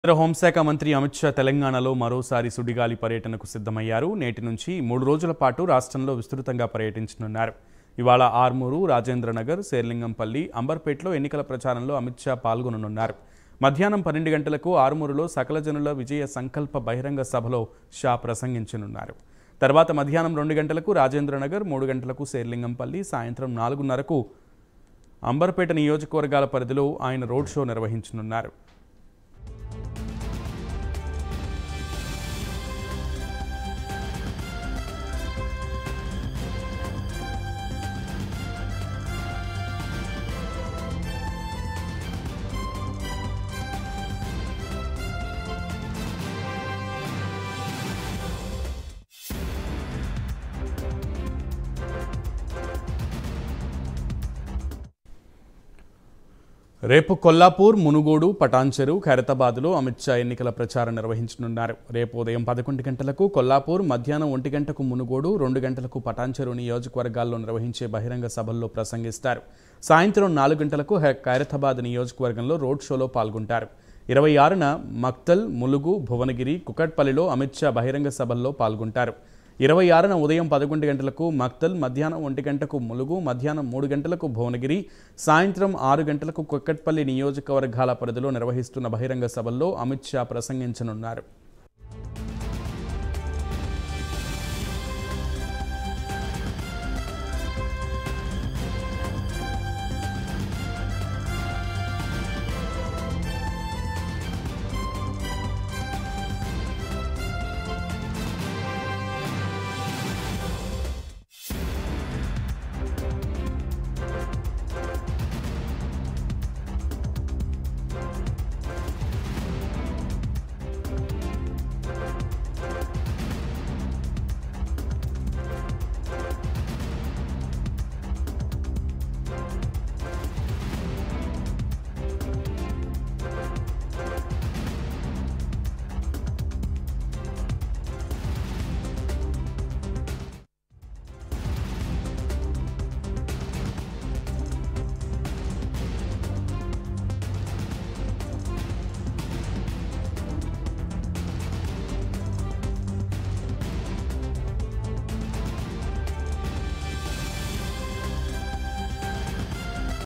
కేంద్ర హోంశాఖ మంత్రి అమిత్ షా తెలంగాణలో మరోసారి సుడిగాలి పర్యటనకు సిద్ధమయ్యారు నేటి నుంచి మూడు రోజుల పాటు రాష్ట్రంలో విస్తృతంగా పర్యటించనున్నారు ఇవాళ ఆర్మూరు రాజేంద్రనగర్ శేర్లింగంపల్లి అంబర్పేటలో ఎన్నికల ప్రచారంలో అమిత్ షా పాల్గొననున్నారు మధ్యాహ్నం పన్నెండు గంటలకు ఆర్మూరులో సకల జనుల విజయ సంకల్ప బహిరంగ సభలో షా ప్రసంగించనున్నారు తర్వాత మధ్యాహ్నం రెండు గంటలకు రాజేంద్రనగర్ మూడు గంటలకు శేర్లింగంపల్లి సాయంత్రం నాలుగున్నరకు అంబర్పేట నియోజకవర్గాల పరిధిలో ఆయన రోడ్ షో నిర్వహించనున్నారు రేపు కొల్లాపూర్ మునుగోడు పటాన్చెరు ఖైరతాబాద్లో అమిత్ షా ఎన్నికల ప్రచారం నిర్వహించనున్నారు రేపు ఉదయం పదకొండు గంటలకు కొల్లాపూర్ మధ్యాహ్నం ఒంటి గంటకు మునుగోడు రెండు గంటలకు పటాన్చెరు నియోజకవర్గాల్లో నిర్వహించే బహిరంగ సభల్లో ప్రసంగిస్తారు సాయంత్రం నాలుగు గంటలకు హె- ఖైరతాబాద్ నియోజకవర్గంలో రోడ్ షోలో పాల్గొంటారు ఇరవై ఆరున మక్తల్ ములుగు భువనగిరి కుకట్పల్లిలో అమిత్ షా బహిరంగ సభల్లో పాల్గొంటారు ఇరవై ఆరున ఉదయం పదకొండు గంటలకు మక్తల్ మధ్యాహ్నం ఒంటి గంటకు ములుగు మధ్యాహ్నం మూడు గంటలకు భువనగిరి సాయంత్రం ఆరు గంటలకు కుక్కట్పల్లి నియోజకవర్గాల పరిధిలో నిర్వహిస్తున్న బహిరంగ సభల్లో అమిత్ షా ప్రసంగించనున్నారు